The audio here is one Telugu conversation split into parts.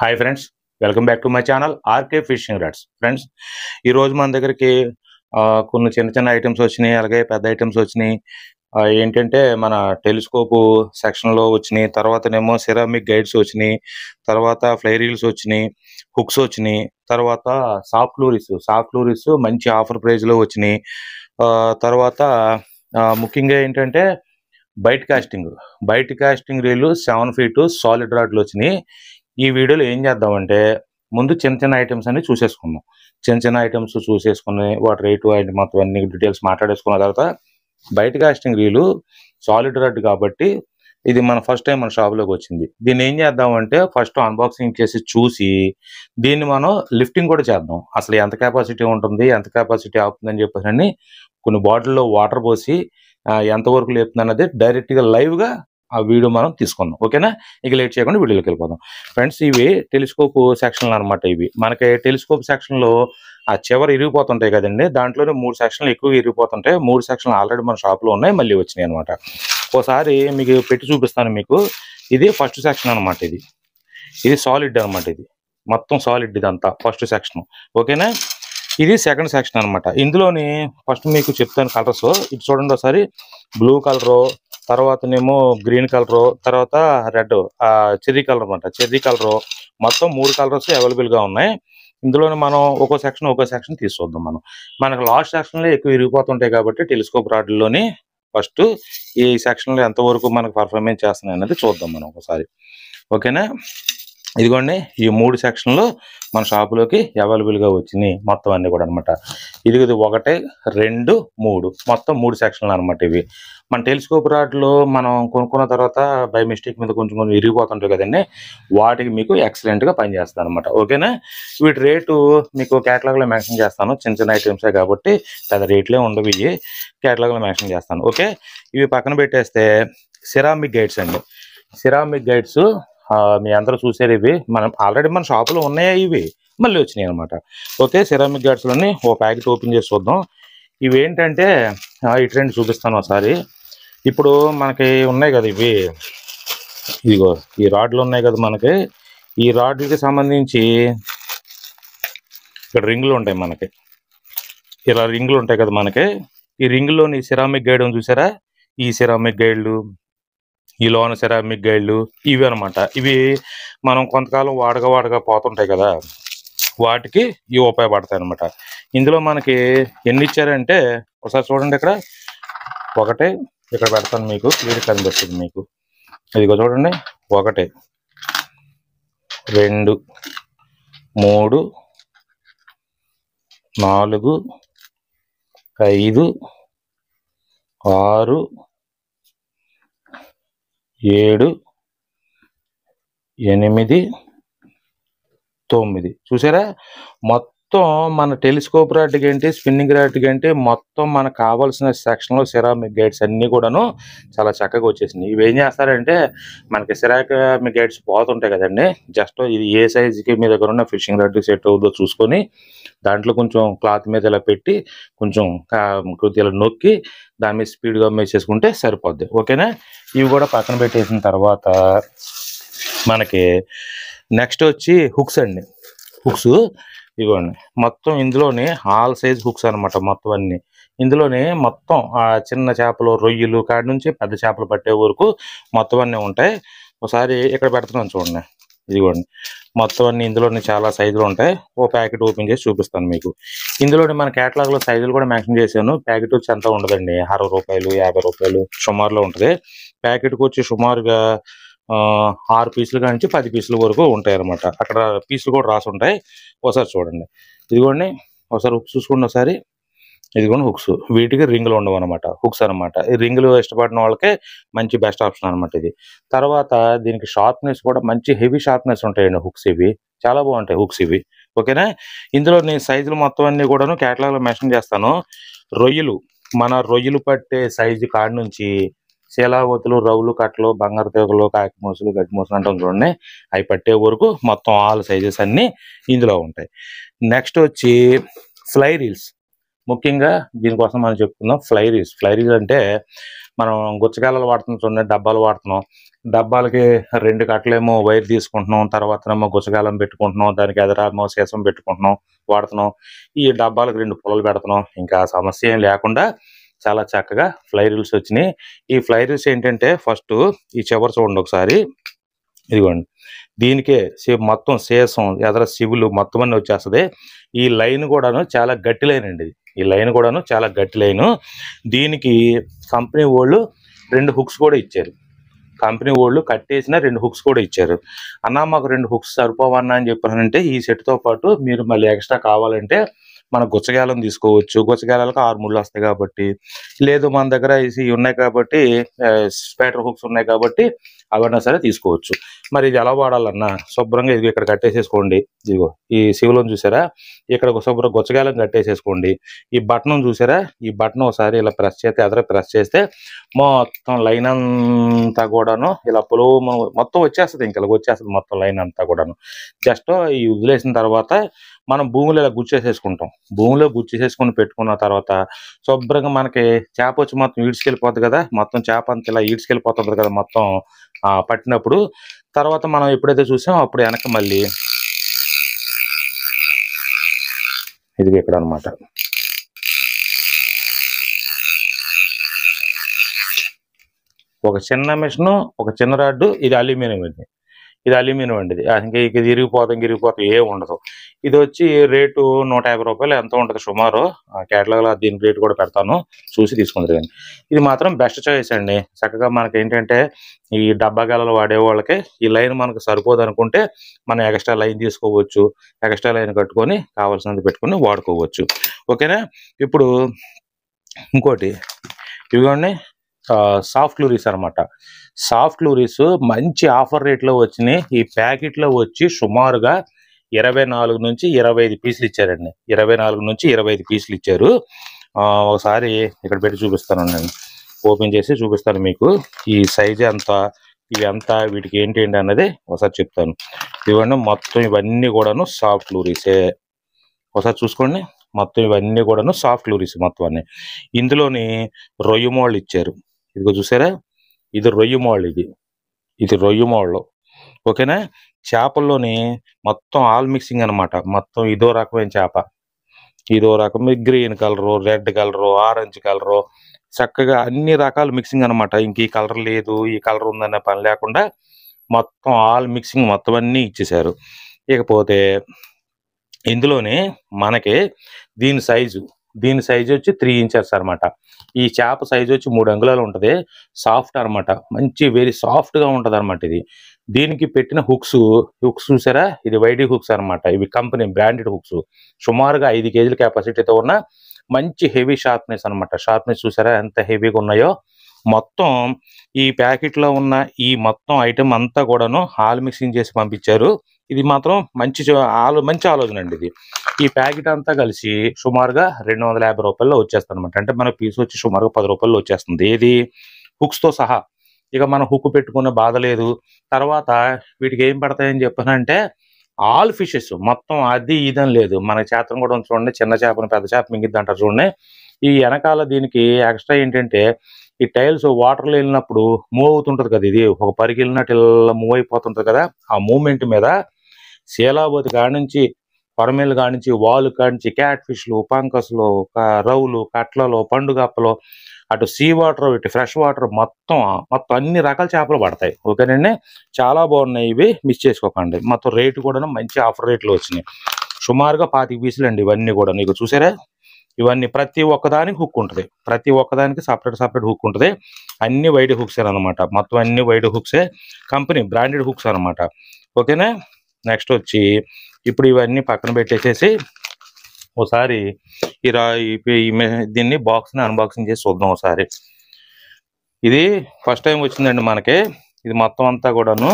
Hi friends welcome back to my channel RK fishing rods friends ఈ రోజు మన దగ్గరికి ఆ, కొన్ని చిన్న చిన్న ఐటమ్స్ వచ్చినాయి అలాగే పెద్ద ఐటమ్స్ వచ్చినాయి ఆ, ఏంటంటే మన టెలిస్కోప్ సెక్షన్ లో వచ్చినాయి తర్వాతనేమో సిరామిక్ గైడ్స్ వచ్చినాయి తర్వాత ఫ్లై రీల్స్ వచ్చినాయి హుక్స్ వచ్చినాయి తర్వాత సాఫ్ట్ లూరిస్ సాఫ్ట్ లూరిస్ మంచి ఆఫర్ ప్రైస్ లో వచ్చినాయి ఆ, తర్వాత ఆ, ముఖ్యంగా ఏంటంటే bait casting bait casting reel seven feet solid రాడ్లు వచ్చినాయి ఈ వీడియోలో ఏం చేద్దామంటే ముందు చిన్న చిన్న ఐటమ్స్ అన్ని చూసేసుకుందాం చిన్న చిన్న ఐటమ్స్ చూసేసుకుని వాటి రేటు అండ్ మొత్తం అన్ని డీటెయిల్స్ మాట్లాడేసుకున్న తర్వాత బయట కాస్టింగ్ రీలు సాలిడ్ రాడ్ కాబట్టి ఇది మన ఫస్ట్ టైం మన షాప్లోకి వచ్చింది దీన్ని ఏం చేద్దామంటే ఫస్ట్ అన్బాక్సింగ్ చేసి చూసి దీన్ని మనం లిఫ్టింగ్ కూడా చేద్దాం అసలు ఎంత కెపాసిటీ ఉంటుంది ఎంత కెపాసిటీ అవుతుందని చెప్పేసి అని కొన్ని బాటిల్లో వాటర్ పోసి ఆ, ఎంతవరకు లేపుతుంది అన్నది డైరెక్ట్గా లైవ్గా ఆ వీడియో మనం తీసుకుందాం ఓకేనా ఇక లేట్ చేయకుండా వీడియోలోకి వెళ్ళిపోదాం ఫ్రెండ్స్ ఇవి టెలిస్కోప్ సెక్షన్లు అనమాట ఇవి మనకి టెలిస్కోప్ సెక్షన్ లో ఆ చివరి ఇరిగిపోతుంటాయి కదండి దాంట్లోనే మూడు సెక్షన్లు ఎక్కువ ఇరిగిపోతుంటాయి మూడు సెక్షన్లు ఆల్రెడీ మన షాప్ లో ఉన్నాయి మళ్ళీ వచ్చినాయి అనమాట ఒకసారి మీకు పెట్టి చూపిస్తాను మీకు ఇది ఫస్ట్ సెక్షన్ అనమాట ఇది ఇది సాలిడ్ అనమాట ఇది మొత్తం సాలిడ్ ఇదంతా ఫస్ట్ సెక్షన్ ఓకేనా ఇది సెకండ్ సెక్షన్ అనమాట ఇందులోని ఫస్ట్ మీకు చెప్తాను కలర్స్ ఇది చూడండి ఒకసారి బ్లూ కలరు తర్వాతనేమో గ్రీన్ కలరు తర్వాత రెడ్ చెర్రీ కలర్ అనమాట చెర్రీ కలరు మొత్తం మూడు కలర్స్ అవైలబుల్ గా ఉన్నాయి ఇందులోనే మనం ఒక్కో సెక్షన్ ఒక్కో సెక్షన్ తీసుకొద్దాం మనం మనకు లాస్ట్ సెక్షన్ లో ఎక్కువ విరిగిపోతుంటాయి కాబట్టి టెలిస్కోప్ రాడ్లోని ఫస్ట్ ఈ సెక్షన్ లో ఎంతవరకు మనకు పర్ఫార్మెన్స్ చేస్తున్నాయి అనేది చూద్దాం మనం ఒకసారి ఓకేనా ఇదిగోండి ఈ మూడు సెక్షన్లు మన షాపులోకి అవైలబుల్ గా వచ్చినాయి మొత్తం అన్ని కూడా అనమాట ఇది ఇది ఒకటి రెండు మూడు మొత్తం మూడు సెక్షన్లు అనమాట ఇవి మన టెలిస్కోప్ రాడ్లు మనం కొనుక్కున్న తర్వాత బై మిస్టేక్ మీద కొంచెం కొంచెం ఇరిగిపోతుంటాయి కదండి వాటికి మీకు ఎక్సలెంట్ గా పనిచేస్తుంది అనమాట ఓకేనా వీటి రేటు మీకు కేటలాగ్ లో మెన్షన్ చేస్తాను చిన్న చిన్న ఐటమ్సే కాబట్టి పెద్ద రేట్లే ఉండవు ఇవి కేటలాగ్ లో మెన్షన్ చేస్తాను ఓకే ఇవి పక్కన పెట్టేస్తే సిరామిక్ గైడ్స్ అండి సిరామిక్ గైడ్స్ మీ అందరూ చూసారు ఇవి మనం ఆల్రెడీ మన షాపులో ఉన్నాయా ఇవి మళ్ళీ వచ్చినాయి అనమాట ఓకే సిరామిక్ గైడ్స్ లోని ఓ ప్యాకెట్ ఓపెన్ చేసి చూద్దాం ఇవి ఏంటంటే ఆ, ఇటు రెండు చూపిస్తాను ఒకసారి ఇప్పుడు మనకి ఉన్నాయి కదా ఇవి ఇదిగో ఈ రాడ్లు ఉన్నాయి కదా మనకి ఈ రాడ్లకి సంబంధించి ఇక్కడ రింగులు ఉంటాయి మనకి ఇలా రింగులు ఉంటాయి కదా మనకి ఈ రింగులోని సిరామిక్ గైడ్ ఉంది చూసారా ఈ సిరామిక్ గైడ్లు ఈ లోన సిరామిక్ గైడ్లు ఇవి అన్నమాట ఇవి మనం కొంతకాలం వాడగా వాడగా పోతుంటాయి కదా వాటికి ఇవి ఉపయోగపడతాయి అనమాట ఇందులో మనకి ఎన్ని ఇచ్చారంటే ఒకసారి చూడండి ఇక్కడ ఒకటి ఇక్కడ పెడతాను మీకు క్లియర్ కనిపిస్తుంది మీకు ఇదిగో చూడండి ఒకటి రెండు మూడు నాలుగు ఐదు ఆరు ఏడు ఎనిమిది తొమ్మిది చూసారా మొత్తం మన టెలిస్కోప్ రాడ్కి ఏంటి స్పిన్నింగ్ రాడ్కి ఏంటి మొత్తం మనకు కావాల్సిన సెక్షన్లో సిరామిక్ గైడ్స్ అన్నీ కూడాను చాలా చక్కగా వచ్చేసినాయి ఇవి ఏం చేస్తారంటే మనకి సిరామిక్ గైడ్స్ పోతుంటాయి కదండి జస్ట్ ఇది ఏ సైజుకి మీ దగ్గర ఉన్న ఫిషింగ్ రాడ్ సెట్ అవుతుందో చూసుకొని దాంట్లో కొంచెం క్లాత్ మీద ఇలా పెట్టి కొంచెం కా- కొద్దిగా ఇలా నొక్కి దాని మీద స్పీడ్గా వేసేసుకుంటే సరిపోద్ది ఓకేనా ఇవి కూడా పక్కన పెట్టేసిన తర్వాత మనకి నెక్స్ట్ వచ్చి హుక్స్ అండి హుక్స్ ఇవ్వండి మొత్తం ఇందులోనే ఆల్ సైజ్ హుక్స్ అన్నమాట మొత్తం అన్ని ఇందులోనే మొత్తం ఆ చిన్న చేపలు రొయ్యలు కాడి నుంచి పెద్ద చేపలు పట్టే వరకు మొత్తం అన్నీ ఉంటాయి ఒకసారి ఇక్కడ పెడుతున్నాను చూడండి ఇదిగోండి మొత్తం అన్ని ఇందులోనే చాలా సైజులు ఉంటాయి ఓ ప్యాకెట్ ఓపెన్ చేసి చూపిస్తాను మీకు ఇందులోనే మన కేటలాగ్ లో సైజులు కూడా మెన్షన్ చేశాను ప్యాకెట్ వచ్చి ఎంత ఉండదండి అరవై రూపాయలు యాభై రూపాయలు సుమారులో ఉంటుంది ప్యాకెట్కి వచ్చి సుమారుగా ఆ, ఆరు పీసులు నుంచి పది పీసుల వరకు ఉంటాయి అన్నమాట అక్కడ పీసులు కూడా రాసి ఉంటాయి ఒకసారి చూడండి ఇదిగోండి ఒకసారి హుక్స్ చూసుకోండి ఒకసారి ఇదిగోండి హుక్స్ వీటికి రింగులు ఉండవు అనమాట హుక్స్ అనమాట ఈ రింగులు ఇష్టపడిన వాళ్ళకి మంచి బెస్ట్ ఆప్షన్ అనమాట ఇది తర్వాత దీనికి షార్ప్నెస్ కూడా మంచి హెవీ షార్ప్నెస్ ఉంటాయండి హుక్స్ ఇవి చాలా బాగుంటాయి హుక్స్ ఇవి ఓకేనా ఇందులో నేను సైజులు మొత్తం అన్ని కూడాను కేటలాగ్ లో మెన్షన్ చేస్తాను రొయ్యలు మన రొయ్యలు పట్టే సైజు కాడి నుంచి శీలావతులు రవులు కట్టలు బంగారు తీగలు కాకి మూసలు గడ్డి మూసలు అంటాం చూడండి అవి పట్టే వరకు మొత్తం ఆల్ సైజెస్ అన్ని ఇందులో ఉంటాయి నెక్స్ట్ వచ్చి ఫ్లై రీల్స్ ముఖ్యంగా దీనికోసం మనం చెప్పుకుందాం ఫ్లైరీస్ ఫ్లైరీస్ అంటే మనం గుచ్చగాలలు వాడుతున్నాం చూడండి డబ్బాలు వాడుతున్నాం డబ్బాలకి రెండు కట్టలేమో వైర్ తీసుకుంటున్నాం తర్వాత ఏమో గుచ్చగాలం పెట్టుకుంటున్నాం దానికి ఎదరేమో సీసం పెట్టుకుంటున్నాం వాడుతున్నాం ఈ డబ్బాలకు రెండు పొలలు పెడుతున్నాం ఇంకా ఆ సమస్య ఏం లేకుండా చాలా చక్కగా ఫ్లై రీల్స్ వచ్చినాయి ఈ ఫ్లై రీల్స్ ఏంటంటే ఫస్ట్ ఈ చివరి చూడండి ఒకసారి ఇదిగోండి దీనికే సి- మొత్తం శేషం ఎదర శివులు మొత్తం అన్ని వచ్చేస్తుంది ఈ లైన్ కూడాను చాలా గట్టి లైన్ అండి ఇది. ఈ లైన్ కూడాను చాలా గట్టి లైన్ దీనికి కంపెనీ వాళ్ళు రెండు హుక్స్ కూడా ఇచ్చారు కంపెనీ వాళ్ళు కట్టేసిన రెండు హుక్స్ కూడా ఇచ్చారు అన్న మాకు రెండు హుక్స్ సరిపోవన్నా అని చెప్పానంటే ఈ set తో పాటు మీరు మళ్ళీ ఎక్స్ట్రా కావాలంటే మన గుచ్చగాలం తీసుకోవచ్చు గుచ్చగాలకు ఆరు ముళ్ళు వస్తాయి కాబట్టి లేదు మన దగ్గర ఇసి ఉన్నాయి కాబట్టి స్పైటర్ హుక్స్ ఉన్నాయి కాబట్టి అవన్నా సరే తీసుకోవచ్చు మరి ఇది ఎలా వాడాలన్నా శుభ్రంగా ఇది ఇక్కడ కట్టేసేసుకోండి ఇదిగో ఈ శివలం చూసారా ఇక్కడ ఒక శుభ్రం గుచ్చగాలం కట్టేసేసుకోండి ఈ బటన్ చూసారా ఈ బటన్ ఒకసారి ఇలా ప్రెస్ చేస్తే ఎదర ప్రెస్ చేస్తే మొత్తం లైన్ అంతా కూడాను ఇలా పొలవు మొత్తం వచ్చేస్తుంది ఇంకా ఇలా వచ్చేస్తుంది మొత్తం లైన్ అంతా కూడాను జస్ట్ ఈ వదిలేసిన తర్వాత మనం భూమిలో ఇలా గుచ్చేసేసుకుంటాం భూమిలో గుచ్చేసేసుకుని పెట్టుకున్న తర్వాత శుభ్రంగా మనకి చేప వచ్చి మొత్తం ఈడ్చుకెళ్ళిపోతుంది కదా మొత్తం చేప అంతా ఇలా ఈడ్చుకెళ్ళిపోతుంది కదా మొత్తం ఆ, పట్టినప్పుడు తర్వాత మనం ఎప్పుడైతే చూసామో అప్పుడు వెనక మళ్ళీ ఇది ఇక్కడ అన్నమాట ఒక చిన్న మిషన్ ఒక చిన్న రాడ్డు ఇది అల్యూమినియం ఇది ఇది అల్యూమినియం అండి ఇది ఆ, ఇంకా ఇక ఇది ఇరిగిపోతాం ఇరిగిపోతాం ఏ ఉండదు ఇది వచ్చి రేటు నూట యాభై రూపాయలు ఎంత ఉంటుంది సుమారు కేటలాగ్ లో దీని రేటు కూడా పెడతాను చూసి తీసుకుందరు కానీ ఇది మాత్రం బెస్ట్ చాయిస్ అండి చక్కగా మనకి ఏంటంటే ఈ డబ్బా గెలలు వాడే వాళ్ళకి ఈ లైన్ మనకు సరిపోదు అనుకుంటే మనం ఎక్స్ట్రా లైన్ తీసుకోవచ్చు ఎక్స్ట్రా లైన్ కట్టుకొని కావాల్సినది పెట్టుకొని వాడుకోవచ్చు ఓకేనా ఇప్పుడు ఇంకోటి ఇదిగోండి సాఫ్ట్ లూరీస్ అన్నమాట సాఫ్ట్ లూరీస్ మంచి ఆఫర్ రేట్లో వచ్చినాయి ఈ ప్యాకెట్లో వచ్చి సుమారుగా ఇరవై నాలుగు నుంచి ఇరవై ఐదు పీసులు ఇచ్చారండి ఇరవై నాలుగు నుంచి ఇరవై ఐదు పీసులు ఇచ్చారు ఆ, ఒకసారి ఇక్కడ పెట్టి చూపిస్తాను నేను ఓపెన్ చేసి చూపిస్తాను మీకు ఈ సైజ్ ఎంత ఇవి ఎంత వీటికి ఏంటి ఏంటి అన్నది ఒకసారి చెప్తాను ఇవన్నీ మొత్తం ఇవన్నీ కూడాను సాఫ్ట్ లూరీసే ఒకసారి చూసుకోండి మొత్తం ఇవన్నీ కూడాను సాఫ్ట్ లూరీస్ మొత్తం అన్ని ఇందులోని రొయ్య మోళ్ళు ఇచ్చారు ఇదిగో చూసారా ఇది రొయ్య మోళ్ళు ఇది ఇది రొయ్య మోళ్ళు ఓకేనా చేపల్లోని మొత్తం ఆల్ మిక్సింగ్ అన్నమాట మొత్తం ఇదో రకమైన చేప ఇదో రకం green colour red colour orange colour చక్కగా అన్ని రకాల మిక్సింగ్ అన్నమాట ఇంక ఈ కలర్ లేదు ఈ కలర్ ఉందనే పని లేకుండా మొత్తం ఆల్ మిక్సింగ్ మొత్తం అన్ని ఇచ్చేసారు ఇకపోతే ఇందులోనే మనకి దీని సైజు దీని సైజు వచ్చి త్రీ ఇంచెస్ అన్నమాట ఈ చేప సైజు వచ్చి మూడు అంగుళాలు ఉంటది సాఫ్ట్ అన్నమాట మంచి వెరీ సాఫ్ట్ గా ఉంటది అనమాట ఇది దీనికి పెట్టిన హుక్స్ హుక్స్ చూసారా ఇది వైడి హుక్స్ అన్నమాట ఇవి కంపెనీ బ్రాండెడ్ హుక్స్ సుమారుగా ఐదు కేజీల కెపాసిటీతో ఉన్న మంచి హెవీ షార్ప్నెస్ అన్నమాట షార్ప్నెస్ చూసారా ఎంత హెవీగా ఉన్నాయో మొత్తం ఈ ప్యాకెట్ లో ఉన్న ఈ మొత్తం ఐటెం అంతా కూడాను హాల్ మిక్సింగ్ చేసి పంపించారు ఇది మాత్రం మంచి చో- ఆలో మంచి ఆలోచన అండి ఇది ఈ ప్యాకెట్ అంతా కలిసి సుమారుగా రెండు వందల యాభై రూపాయల్లో వచ్చేస్తుంది అనమాట అంటే మన పీస్ వచ్చి సుమారుగా పది రూపాయల్లో వచ్చేస్తుంది ఏది హుక్స్ తో సహా ఇక మనం హుక్ పెట్టుకునే బాధ లేదు తర్వాత వీటికి ఏం పడతాయని చెప్పానంటే ఆల్ ఫిషెస్ మొత్తం అది ఇదని లేదు మన చేతం కూడా ఉంది చూడండి చిన్న చేపను పెద్ద చేప మింగిద్ది అంటారు చూడండి ఈ వెనకాల దీనికి ఎక్స్ట్రా ఏంటంటే ఈ టైల్స్ వాటర్లో వెళ్ళినప్పుడు మూవ్ అవుతుంటది కదా ఇది ఒక పరిగి వెళ్ళినట్టు ఇలా మూవ్ అయిపోతుంటది కదా ఆ మూమెంట్ మీద శీలాబోతి కాడ నుంచి కొరమేలు కాడ నుంచి వాలు కాడ నుంచి క్యాట్ ఫిష్లు పంకస్లు క- రౌలు కట్లలో పండుగప్పలు అటు సీ వాటర్ ఇటు ఫ్రెష్ వాటర్ మొత్తం మొత్తం అన్ని రకాల చేపలు పడతాయి ఓకేనండి చాలా బాగున్నాయి ఇవి మిస్ చేసుకోకండి మొత్తం రేటు కూడా మంచి ఆఫర్ రేట్లు వచ్చినాయి సుమారుగా పాతిక పీసులు అండి ఇవన్నీ కూడా నీకు చూసారా ఇవన్నీ ప్రతి ఒక్కదానికి హుక్ ఉంటుంది ప్రతి ఒక్కదానికి సపరేట్ సపరేట్ హుక్ ఉంటుంది అన్ని వైడ్ హుక్స్ అనమాట మొత్తం అన్ని వైడ్ హుక్సే కంపెనీ బ్రాండెడ్ హుక్స్ అనమాట ఓకేనా నెక్స్ట్ వచ్చి ఇప్పుడు ఇవన్నీ పక్కన పెట్టేసేసి ఒకసారి ఈ రా ఈ- ఈ మె- దీన్ని బాక్స్ ని అన్బాక్సింగ్ చేసి చూద్దాం ఒకసారి ఇది ఫస్ట్ టైం వచ్చిందండి మనకి ఇది మొత్తం అంతా కూడాను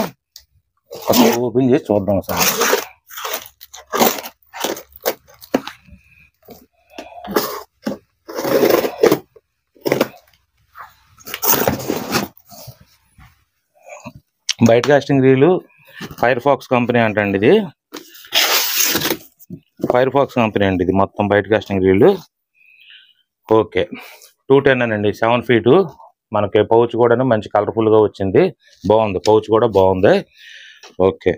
ఓపెన్ చేసి చూద్దాం ఒకసారి బయట casting reel fire fox company అంటండి ఇది ఫైర్ ఫాక్స్ కంపెనీ అండి ఇది మొత్తం బయట casting reel okay two ten అండి సెవెన్ ఫీటు మనకి పౌచ్ కూడా మంచి కలర్ఫుల్గా వచ్చింది బాగుంది పౌచ్ కూడా బాగుంది ఓకే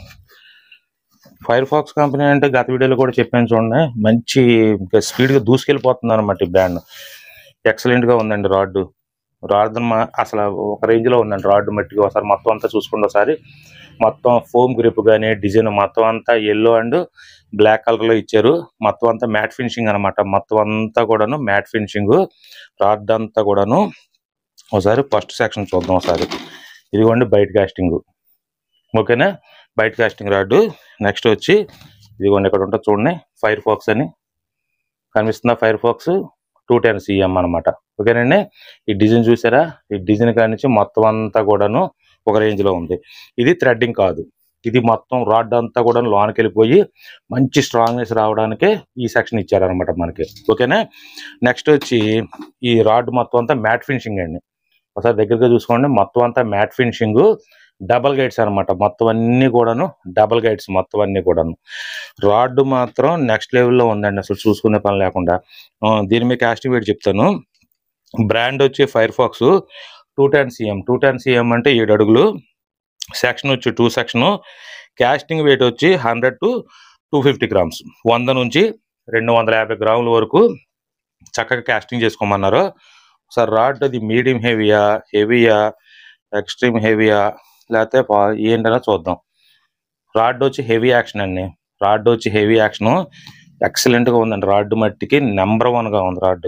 ఫైర్ ఫాక్స్ కంపెనీ అంటే గత వీడియోలో కూడా చెప్పాను చూడండి మంచి స్పీడ్గా దూసుకెళ్ళిపోతుంది అనమాట ఈ బ్రాండ్ ఎక్సలెంట్గా ఉందండి రాడ్ రాడ్ అసలు ఒక రేంజ్లో ఉందండి రాడ్ మట్టికి ఒకసారి మొత్తం అంతా చూసుకోండి ఒకసారి మొత్తం ఫోమ్ గ్రిప్ కానీ డిజైన్ మొత్తం అంతా ఎల్లో అండ్ బ్లాక్ కలర్లో ఇచ్చారు మొత్తం అంతా మ్యాట్ ఫినిషింగ్ అనమాట మొత్తం అంతా కూడాను మ్యాట్ ఫినిషింగ్ రాడ్ అంతా కూడాను ఒకసారి ఫస్ట్ సెక్షన్ చూద్దాం ఒకసారి ఇదిగోండి బయట కాస్టింగ్ ఓకేనా బయట కాస్టింగ్ రాడ్ నెక్స్ట్ వచ్చి ఇదిగోండి ఇక్కడ ఉంటుంది చూడండి ఫైర్ ఫాక్స్ అని కనిపిస్తుందా fire fox two ten CM అనమాట ఓకేనండి ఈ డిజైన్ చూసారా ఈ డిజైన్ కాడి నుంచి మొత్తం అంతా కూడాను ఒక రేంజ్ లో ఉంది ఇది థ్రెడ్డింగ్ కాదు ఇది మొత్తం రాడ్ అంతా కూడా లోనికి వెళ్ళిపోయి మంచి స్ట్రాంగ్నెస్ రావడానికి ఈ సెక్షన్ ఇచ్చారనమాట మనకి ఓకేనా నెక్స్ట్ వచ్చి ఈ రాడ్ మొత్తం అంతా మ్యాట్ ఫినిషింగ్ అండి ఒకసారి దగ్గరగా చూసుకోండి మొత్తం అంతా మ్యాట్ ఫినిషింగ్ డబల్ గైడ్స్ అన్నమాట మొత్తం అన్ని కూడాను డబల్ గైడ్స్ మొత్తం అన్ని కూడాను రాడ్ మాత్రం నెక్స్ట్ లెవెల్లో ఉందండి అసలు చూసుకునే పని లేకుండా ఆ, దీని మీద కాస్టింగ్ వెయిట్ చెప్తాను బ్రాండ్ వచ్చి fire fox two ten CM two ten CM అంటే ఏడు అడుగులు సెక్షన్ వచ్చి టూ సెక్షన్ కాస్టింగ్ వెయిట్ వచ్చి hundred to two fifty grams వంద నుంచి రెండు వందల యాభై గ్రాముల వరకు చక్కగా కాస్టింగ్ చేసుకోమన్నారు సార్ రాడ్ అది మీడియం హెవీయా హెవీయా ఎక్స్ట్రీమ్ హెవీయా లేకపోతే పా- ఏంటనే చూద్దాం రాడ్ వచ్చి హెవీ యాక్షన్ అండి రాడ్ వచ్చి హెవీ యాక్షన్ ఎక్సలెంట్గా ఉందండి రాడ్ మట్టికి నెంబర్ వన్గా ఉంది రాడ్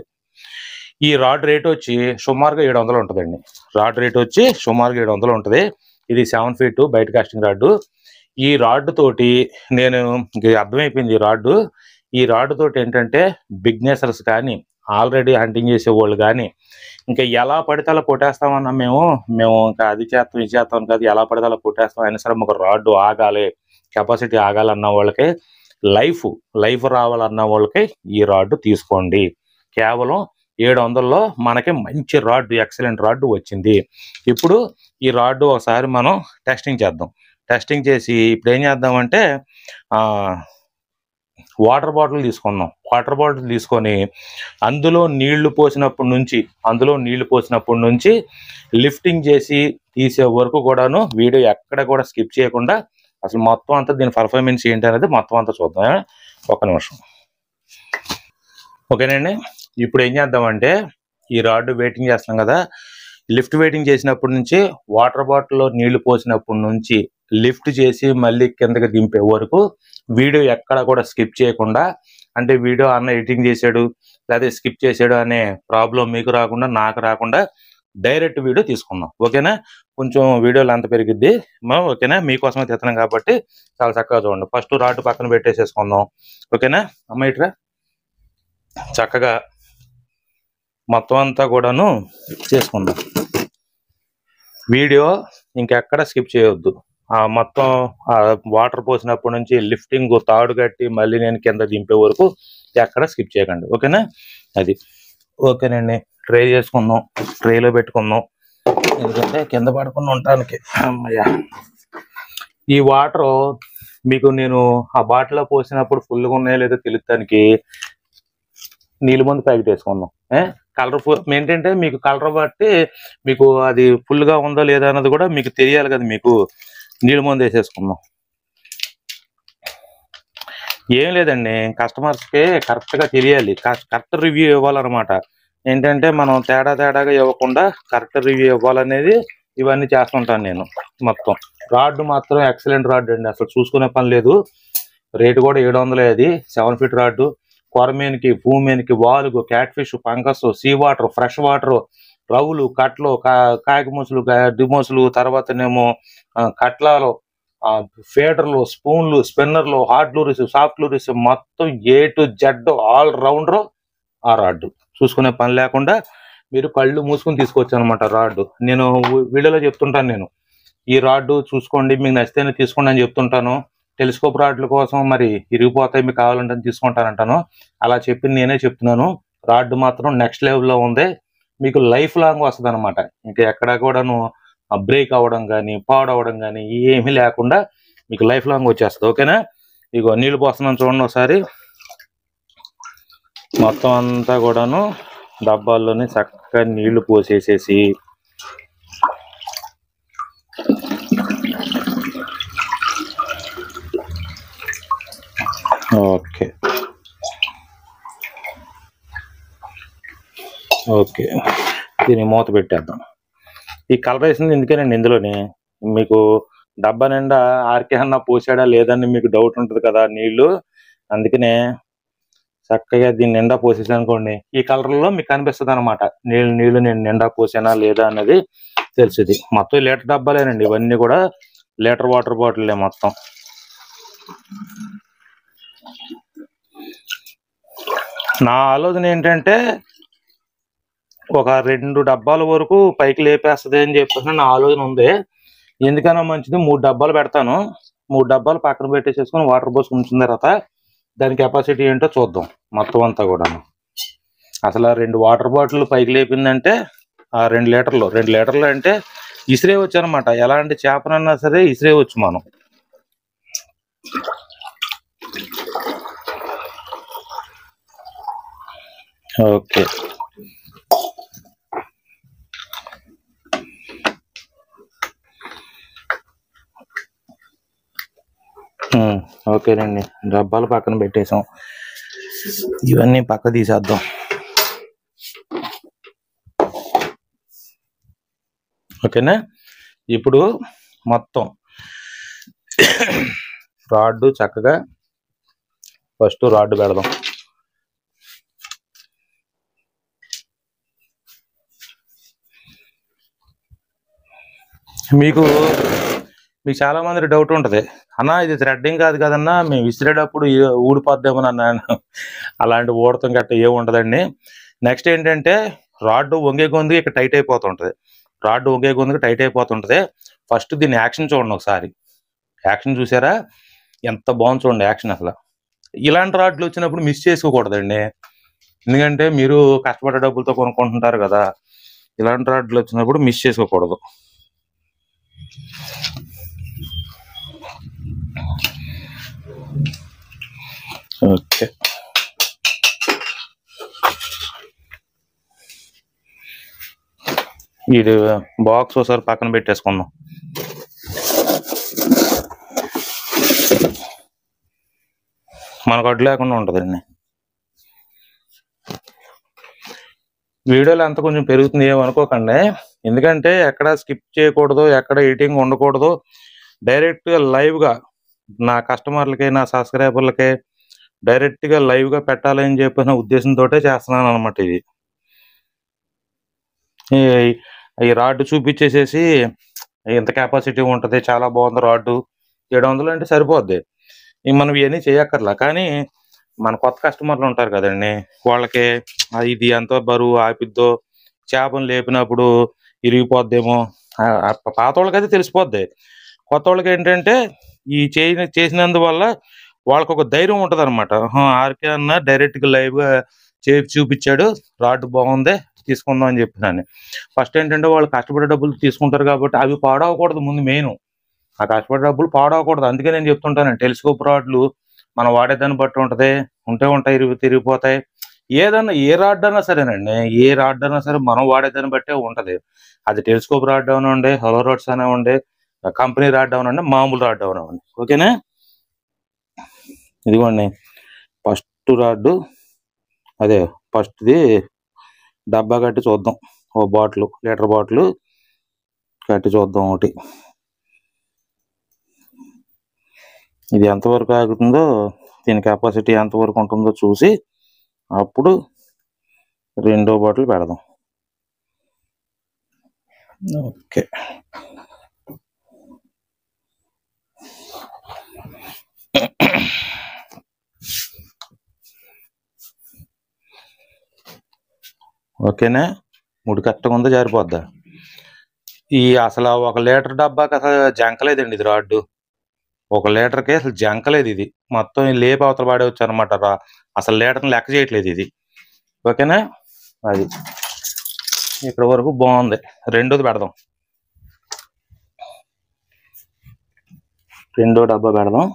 ఈ రాడ్ రేట్ వచ్చి సుమారుగా ఏడు వందలు ఉంటుందండి రాడ్ రేట్ వచ్చి సుమారుగా ఏడు వందలు ఉంటుంది ఇది సెవెన్ ఫీట్ బయట కాస్టింగ్ రాడ్ ఈ రాడ్ తోటి నేను ఇంక అర్థమైపోయింది ఈ రాడ్ ఈ రాడ్ తోటి ఏంటంటే బిగ్నెసర్స్ కానీ ఆల్రెడీ హంటింగ్ చేసే వాళ్ళు కానీ ఇంకా ఎలా పడితే అలా కొట్టేస్తామన్నా మేము మేము ఇంకా అది చేస్తాం ఇది చేస్తాం కాదు ఎలా పడితే అలా కొట్టేస్తాం అయినా సరే మాకు రాడ్ ఆగాలి కెపాసిటీ ఆగాలన్న వాళ్ళకి లైఫ్ లైఫ్ రావాలన్న వాళ్ళకి ఈ రాడ్ తీసుకోండి కేవలం ఏడు వందల్లో మనకి మంచి రాడ్ ఎక్సలెంట్ రాడ్ వచ్చింది ఇప్పుడు ఈ రాడ్ ఒకసారి మనం టెస్టింగ్ చేద్దాం టెస్టింగ్ చేసి ఇప్పుడు ఏం చేద్దామంటే ఆ, వాటర్ బాటిల్ తీసుకుందాం వాటర్ బాటిల్ తీసుకొని అందులో నీళ్లు పోసినప్పటి నుంచి అందులో నీళ్లు పోసినప్పటి నుంచి లిఫ్టింగ్ చేసి తీసే వరకు కూడాను వీడియో ఎక్కడ కూడా స్కిప్ చేయకుండా అసలు మొత్తం అంతా దీని పర్ఫార్మెన్స్ ఏంటి అనేది మొత్తం అంతా చూద్దాం ఏ? ఒక నిమిషం ఓకేనండి ఇప్పుడు ఏం చేద్దామంటే ఈ రాడ్ వెయిటింగ్ చేస్తున్నాం కదా లిఫ్ట్ వెయిటింగ్ చేసినప్పటి నుంచి వాటర్ బాటిల్లో నీళ్లు పోసినప్పటి నుంచి లిఫ్ట్ చేసి మళ్ళీ కిందకి దింపే వరకు వీడియో ఎక్కడ కూడా స్కిప్ చేయకుండా అంటే వీడియో అన్న ఎడిటింగ్ చేశాడు లేదా స్కిప్ చేశాడు అనే ప్రాబ్లం మీకు రాకుండా నాకు రాకుండా డైరెక్ట్ వీడియో తీసుకుందాం ఓకేనా కొంచెం వీడియోలు అంత పెరిగిద్ది మనం ఓకేనా మీకోసమే తెస్తున్నాం కాబట్టి చాలా చక్కగా చూడండి ఫస్ట్ రాడ్ పక్కన పెట్టేసేసుకుందాం ఓకేనా అమ్మ ఇట్రా చక్కగా మొత్తం అంతా కూడాను చేసుకుందాం వీడియో ఇంకెక్కడ స్కిప్ చేయొద్దు ఆ మొత్తం ఆ వాటర్ పోసినప్పటి నుంచి లిఫ్టింగ్ తాడు కట్టి మళ్ళీ నేను కింద దింపే వరకు ఎక్కడ స్కిప్ చేయకండి ఓకేనా అది ఓకేనండి ట్రై చేసుకుందాం ట్రేలో పెట్టుకుందాం ఎందుకంటే కింద పడకుండా ఉండటానికి అమ్మయ్య ఈ వాటర్ మీకు నేను ఆ బాటిల్లో పోసినప్పుడు ఫుల్గా ఉన్నాయో లేదో తెలుస్తానికి నీళ్ళు మందు ప్యాకెట్ వేసుకుందాం ఏ కలర్ ఏంటంటే మీకు కలర్ బట్టి మీకు అది ఫుల్ గా ఉందో లేదా అన్నది కూడా మీకు తెలియాలి కదా మీకు నీళ్ళు మందు వేసేసుకుందాం ఏం లేదండి కస్టమర్స్ కి కరెక్ట్ గా తెలియాలి కరెక్ట్ రివ్యూ ఇవ్వాలన్నమాట ఏంటంటే మనం తేడా తేడాగా ఇవ్వకుండా కరెక్ట్ రివ్యూ ఇవ్వాలనేది ఇవన్నీ చేస్తుంటాను నేను మొత్తం రాడ్ మాత్రం ఎక్సలెంట్ రాడ్ అండి అసలు చూసుకునే పని లేదు రేటు కూడా ఏడు వందలే అది సెవెన్ ఫీట్ రాడ్ కొరమేనికి భూమేనికి వాలుగు క్యాట్ ఫిష్ పంకస్ సీ వాటర్ ఫ్రెష్ వాటర్ రవ్వులు కట్లు కా- కాకి ముసులు డిమోసులు తర్వాతనేమో ఆ, కట్లాలు ఆ, ఫేడర్లు స్పూన్లు స్పిన్నర్లు హార్డ్ లూరిస్ సాఫ్ట్ లూరిస్ మొత్తం A to Z all rounder ఆ రాడ్ చూసుకునే పని లేకుండా మీరు కళ్ళు మూసుకుని తీసుకోవచ్చు అనమాట రాడ్ నేను వి- వీడియోలో చెప్తుంటాను నేను ఈ రాడ్ చూసుకోండి మీకు నచ్చితేనే తీసుకోండి అని చెప్తుంటాను టెలిస్కోప్ రాడ్ల కోసం మరి ఇరిగిపోతాయి మీకు కావాలంటే తీసుకుంటానంటాను అలా చెప్పి నేనే చెప్తున్నాను రాడ్ మాత్రం నెక్స్ట్ లెవెల్లో ఉంది మీకు లైఫ్ లాంగ్ వస్తుంది అనమాట ఇంకా ఎక్కడ కూడాను బ్రేక్ అవ్వడం కానీ పాడవడం కానీ ఏమీ లేకుండా మీకు లైఫ్ లాంగ్ వచ్చేస్తుంది ఓకేనా ఇగో నీళ్ళు పోస్తున్నాను చూడండి ఒకసారి మొత్తం అంతా కూడాను డబ్బాల్లోనే చక్కగా నీళ్లు పోసేసేసి ఓకే ఓకే దీన్ని మూత పెట్టేద్దాం ఈ కలర్ వేసింది ఎందుకేనండి ఇందులోనే మీకు డబ్బా నిండా ఆర్కే అన్న పోసాడా లేదని మీకు డౌట్ ఉంటుంది కదా నీళ్లు అందుకనే చక్కగా దీన్ని నిండా పోసేసాను అనుకోండి ఈ కలర్ లో మీకు కనిపిస్తుంది అనమాట నీళ్ళు నీళ్లు నేను నిండా పోసానా లేదా అన్నది తెలిసింది మొత్తం లీటర్ డబ్బాలేనండి ఇవన్నీ కూడా లీటర్ వాటర్ బాటిల్లే మొత్తం నా ఆలోచన ఏంటంటే ఒక రెండు డబ్బాల వరకు పైకి లేపేస్తుంది అని చెప్పేసి నా ఆలోచన ఉంది ఎందుకన్నా మంచిది మూడు డబ్బాలు పెడతాను మూడు డబ్బాలు పక్కన పెట్టేసేసుకొని వాటర్ పోసి ఉంచిన తర్వాత దాని కెపాసిటీ ఏంటో చూద్దాం మొత్తం అంతా కూడా అసలు ఆ రెండు వాటర్ బాటిల్ పైకి లేపిందంటే ఆ రెండు లీటర్లు రెండు లీటర్లు అంటే ఇసిరే వచ్చు అనమాట ఎలాంటి చేపనన్నా సరే ఇసిరే వచ్చు మనం ఓకే ఉమ్, ఓకేనండి డబ్బాలు పక్కన పెట్టేసాం ఇవన్నీ పక్క తీసేద్దాం ఓకేనా ఇప్పుడు మొత్తం రాడ్ చక్కగా ఫస్ట్ రాడ్ పెడదాం మీకు మీకు చాలా మంది డౌట్ ఉంటది అన్న ఇది థ్రెడ్డింగ్ కాదు కదన్నా మేము విసిరేటప్పుడు ఏ- ఊడిపోద్దేమో అన్నాను అలాంటి ఊడతం గట్ట ఏమి ఉండదండి నెక్స్ట్ ఏంటంటే రాడ్ వంగే గొంతుకి ఇక్కడ టైట్ అయిపోతుంటది రాడ్ వంగే గొంతుకి టైట్ అయిపోతుంటది ఫస్ట్ దీని యాక్షన్ చూడండి ఒకసారి యాక్షన్ చూసారా ఎంత బాగుంది చూడండి యాక్షన్ అసలు ఇలాంటి రాడ్లు వచ్చినప్పుడు మిస్ చేసుకోకూడదండి ఎందుకంటే మీరు కష్టపడే డబ్బులతో కొనుక్కుంటుంటారు కదా ఇలాంటి రాడ్లు వచ్చినప్పుడు మిస్ చేసుకోకూడదు ఓకే ఇది బాక్స్ ఒకసారి పక్కన పెట్టేసుకుందాం మనకు అడ్డు లేకుండా ఉంటుందండి వీడియోలు అంత కొంచెం పెరుగుతుంది ఏమనుకోకండి ఎందుకంటే ఎక్కడ స్కిప్ చేయకూడదు ఎక్కడ ఎడిటింగ్ ఉండకూడదు డైరెక్ట్ గా లైవ్ గా నా కస్టమర్లకి నా సబ్స్క్రైబర్లకి డైరెక్ట్ గా లైవ్ గా పెట్టాలని చెప్పిన ఉద్దేశంతో చేస్తున్నాను అనమాట ఇది ఈ- ఈ రాడ్ చూపించేసేసి ఎంత కెపాసిటీ ఉంటది చాలా బాగుంది రాడ్ ఏడు వందలు అంటే సరిపోద్ది ఈ మనం ఇవన్నీ చేయక్కర్లా కానీ మన కొత్త కస్టమర్లు ఉంటారు కదండి వాళ్ళకి "ఆ, ఇది ఎంత బరువు ఆపిద్దో చేపను లేపినప్పుడు ఇరిగిపోద్దేమో ఆ, ఆ పాత వాళ్ళకైతే తెలిసిపోద్ది కొత్త వాళ్ళకి ఏంటంటే ఈ చేయ చేసినందువల్ల వాళ్ళకి ఒక ధైర్యం ఉంటది అనమాట ఆర్కే అన్న డైరెక్ట్ గా లైవ్ గా చేసి చూపించాడు రాడ్ బాగుంది తీసుకుందాం అని చెప్పినాను ఫస్ట్ ఏంటంటే వాళ్ళు కష్టపడే డబ్బులు తీసుకుంటారు కాబట్టి అవి పాడవకూడదు ముందు మెయిన్ ఆ కష్టపడే డబ్బులు పాడవకూడదు అందుకే నేను చెప్తుంటాను టెలిస్కోప్ రాడ్లు మనం వాడేదాన్ని బట్టి ఉంటది ఉంటే ఉంటాయి ఇరిగి తిరిగిపోతాయి ఏదన్నా ఏ రాడ్ అన్నా సరేనండి ఏ రాడ్ అన్నా సరే మనం వాడేదాన్ని బట్టే ఉంటది అది టెలిస్కోప్ రాడ్ అవనండి హలో రాడ్స్ అవనివ్వండి కంపెనీ రాడ్ అవనండి మామూలు రాడ్ అవనివ్వండి ఓకేనా ఇదిగోండి ఫస్ట్ రాడ్ అదే ఫస్ట్ది డబ్బా కట్టి చూద్దాం ఓ బాటిల్ లీటర్ బాటిల్ కట్టి చూద్దాం ఒకటి ఇది ఎంతవరకు ఆగుతుందో దీని కెపాసిటీ ఎంతవరకు ఉంటుందో చూసి అప్పుడు రెండో బాటిల్ పెడదాం ఓకే ఓకేనా ముడి కరెక్ట్గా ఉందో జారిపోద్దా ఈ అసలు ఒక లీటర్ డబ్బాకి అసలు జంకలేదండి ఇది రాడ్డు ఒక లీటర్కి అసలు జంకలేదు ఇది మొత్తం ఈ లేపి అవతల పాడేవచ్చు అనమాట రా అసలు లీటర్ని లెక్క చేయట్లేదు ఇది ఓకేనా అది ఇక్కడ వరకు బాగుంది రెండోది పెడదాం రెండో డబ్బా పెడదాం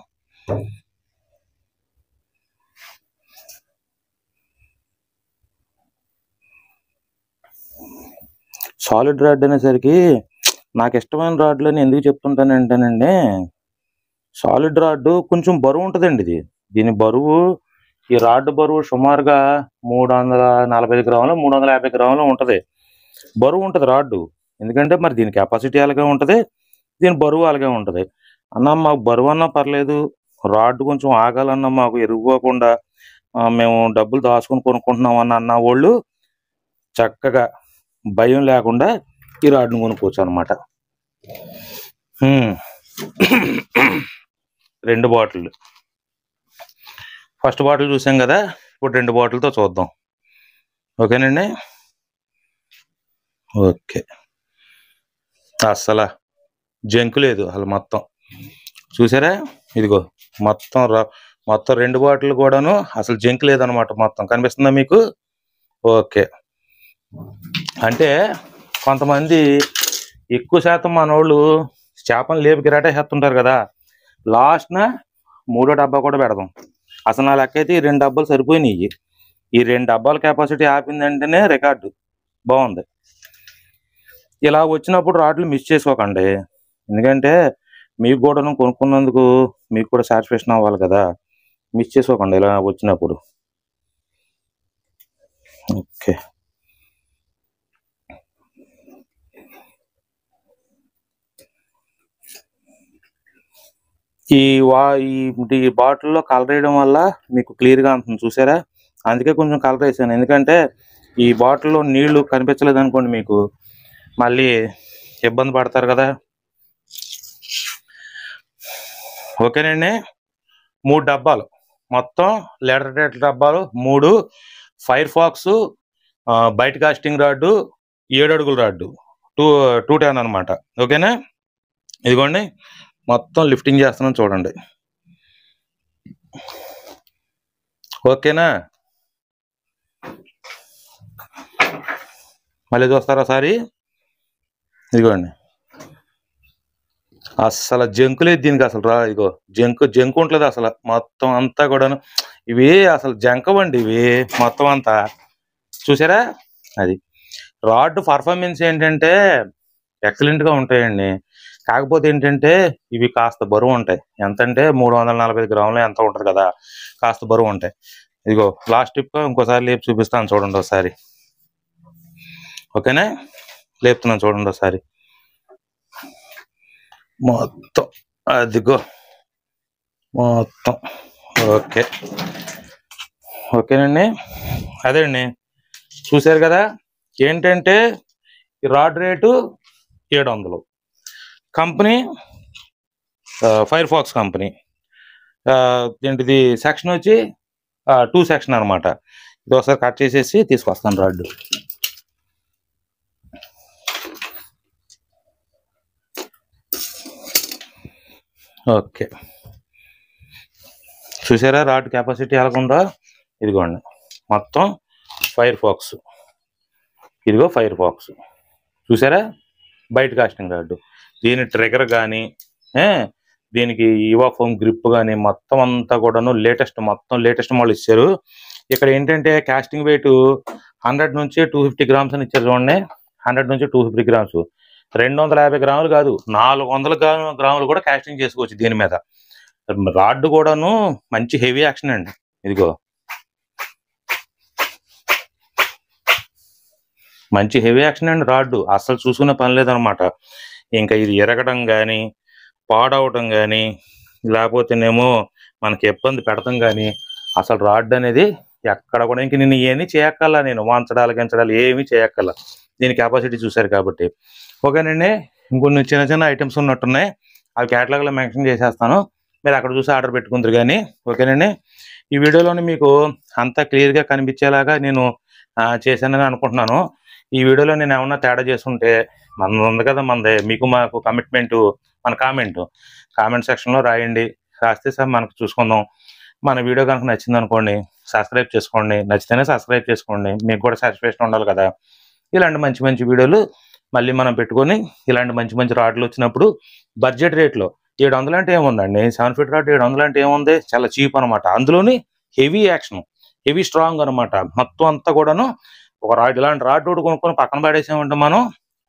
సాలిడ్ రాడ్ అనేసరికి నాకు ఇష్టమైన రాడ్లు అని ఎందుకు చెప్తుంటానంటేనండి సాలిడ్ రాడ్ కొంచెం బరువు ఉంటుందండి ఇది దీని బరువు ఈ రాడ్ బరువు సుమారుగా మూడు వందల నలభై ఐదు గ్రాములు మూడు వందల యాభై గ్రాములు ఉంటుంది బరువు ఉంటుంది రాడ్ ఎందుకంటే మరి దీని కెపాసిటీ అలాగే ఉంటుంది దీని బరువు అలాగే ఉంటుంది అన్న మాకు బరువు అన్నా పర్లేదు రాడ్ కొంచెం ఆగాలన్నా మాకు ఎరిగిపోకుండా ఆ, మేము డబ్బులు దాచుకుని కొనుక్కుంటున్నాం అన్న అన్న వాళ్ళు చక్కగా భయం లేకుండా ఈ రాడ్ను కొనుక్కోవచ్చు అనమాట రెండు బాటిల్ ఫస్ట్ బాటిల్ చూసాం కదా ఇప్పుడు రెండు బాటిల్తో చూద్దాం ఓకేనండి ఓకే అస్సలు జంకు లేదు అసలు మొత్తం చూసారా ఇదిగో మొత్తం రా మొత్తం రెండు బాటిల్ కూడాను అసలు జంక్ లేదనమాట మొత్తం కనిపిస్తుందా మీకు ఓకే అంటే కొంతమంది ఎక్కువ శాతం మనోళ్ళు చేపలు లేపు గిరాటే చేస్తుంటారు కదా లాస్ట్న మూడో డబ్బా కూడా పెడదాం అసలు నా లెక్క అయితే ఈ రెండు డబ్బాలు సరిపోయినాయి ఈ రెండు డబ్బాల కెపాసిటీ ఆపిందంటేనే రికార్డు బాగుంది ఇలా వచ్చినప్పుడు రాడ్లు మిస్ చేసుకోకండి ఎందుకంటే మీకు కూడా కొనుక్కున్నందుకు మీకు కూడా సాటిస్ఫాక్షన్ అవ్వాలి కదా మిస్ చేసుకోకండి ఇలా వచ్చినప్పుడు ఓకే ఈ వా ఈ ఈ బాటిల్లో కలర్ వేయడం వల్ల మీకు క్లియర్గా ఉంటుంది చూసారా అందుకే కొంచెం కలర్ వేసాను ఎందుకంటే ఈ బాటిల్లో నీళ్లు కనిపించలేదు అనుకోండి మీకు మళ్ళీ ఇబ్బంది పడతారు కదా ఓకేనండి మూడు డబ్బాలు మొత్తం లీటర్ లీటర్ డబ్బాలు మూడు ఫైర్ ఫాక్స్ బయట కాస్టింగ్ రాడ్డు ఏడు అడుగుల రాడ్డు టూ టూ టెన్ అనమాట ఓకేనా ఇదిగోండి మొత్తం లిఫ్టింగ్ చేస్తున్నాం చూడండి ఓకేనా మళ్ళీ చూస్తారా సారి ఇదిగోండి అసలు జంకు లేదు దీనికి అసలు రా ఇగో జంకు జంకు ఉంటుంది అసలు మొత్తం అంతా కూడాను ఇవి అసలు జంకవండి ఇవి మొత్తం అంతా చూసారా అది రాడ్ పర్ఫార్మెన్స్ ఏంటంటే ఎక్సలెంట్ గా ఉంటాయండి కాకపోతే ఏంటంటే ఇవి కాస్త బరువు ఉంటాయి ఎంత అంటే మూడు వందల నలభై ఐదు గ్రాములు ఎంత ఉంటుంది కదా కాస్త బరువు ఉంటాయి ఇదిగో లాస్ట్ టిప్ ఇంకోసారి లేపు చూపిస్తాను చూడండి ఒకసారి ఓకేనా లేపుతున్నాను చూడండి ఒకసారి మొత్తం అదిగో మొత్తం ఓకే ఓకేనండి అదే అండి చూశారు కదా ఏంటంటే ఈ రాడ్ రేటు ఏడు వందలు కంపెనీ ఫైర్ ఫాక్స్ కంపెనీ ఏంటిది సెక్షన్ వచ్చి టూ సెక్షన్ అన్నమాట ఇది ఒకసారి కట్ చేసేసి తీసుకొస్తాను రాడ్ ఓకే చూసారా రాడ్ కెపాసిటీ ఎలాగుందో ఇదిగోండి మొత్తం ఫైర్ ఫాక్స్ ఇదిగో ఫైర్ ఫాక్స్ చూసారా బయట కాస్టింగ్ రాడ్ దీని ట్రిగర్ కానీ దీనికి ఈవా ఫోమ్ గ్రిప్ కానీ మొత్తం అంతా కూడాను లేటెస్ట్ మొత్తం లేటెస్ట్ మోడల్ ఇచ్చారు ఇక్కడ ఏంటంటే కాస్టింగ్ వెయిట్ హండ్రెడ్ నుంచి టూ ఫిఫ్టీ గ్రామ్స్ అని ఇచ్చారు చూడండి హండ్రెడ్ నుంచి టూ ఫిఫ్టీ గ్రామ్స్ రెండు వందల యాభై గ్రాములు కాదు నాలుగు వందల గ్రాము- గ్రాములు కూడా కాస్టింగ్ చేసుకోవచ్చు దీని మీద రాడ్ కూడాను మంచి హెవీ యాక్షన్ అండి ఇదిగో మంచి హెవీ యాక్షన్ అండి రాడ్ అస్సలు చూసుకునే పని లేదనమాట ఇంకా ఇది ఎరగడం కానీ పాడవటం కానీ లేకపోతేనేమో మనకి ఇబ్బంది పెడతాం కానీ అసలు రాడ్ అనేది ఎక్కడ కూడా ఇంక నేను ఏమీ చేయక్కల నేను వాంచడాలు గెంచడాలు ఏమీ చేయక్కల దీని కెపాసిటీ చూశారు కాబట్టి ఓకేనండి ఇంకొన్ని చిన్న చిన్న ఐటమ్స్ ఉన్నట్టున్నాయి అవి catalog లో మెన్షన్ చేసేస్తాను మీరు అక్కడ చూసి ఆర్డర్ పెట్టుకుందరు కానీ ఓకేనండి ఈ వీడియోలోని మీకు అంతా clear గా కనిపించేలాగా నేను ఆ, చేశానని అనుకుంటున్నాను ఈ వీడియోలో నేను ఏమన్నా తేడా చేస్తుంటే మన ఉంది కదా మనది మీకు మాకు కమిట్మెంట్ మన కామెంట్ కామెంట్ సెక్షన్లో రాయండి రాస్తే సార్ మనకు చూసుకుందాం మన వీడియో కనుక నచ్చింది అనుకోండి సబ్స్క్రైబ్ చేసుకోండి నచ్చితేనే సబ్స్క్రైబ్ చేసుకోండి మీకు కూడా సాటిస్ఫాక్షన్ ఉండాలి కదా ఇలాంటి మంచి మంచి వీడియోలు మళ్ళీ మనం పెట్టుకొని ఇలాంటి మంచి మంచి రాడ్లు వచ్చినప్పుడు బడ్జెట్ రేట్లో ఏడు వందలు అంటే ఏముందండి సెవెన్ ఫీట్ రాడ్ ఏడు వందలు అంటే ఏముంది చాలా చీప్ అనమాట అందులోని హెవీ యాక్షన్ హెవీ స్ట్రాంగ్ అనమాట మొత్తం అంతా కూడాను ఒక రాడ్ ఇలాంటి రాడ్ ఒకటి కొనుక్కొని పక్కన పడేసామంటే మనం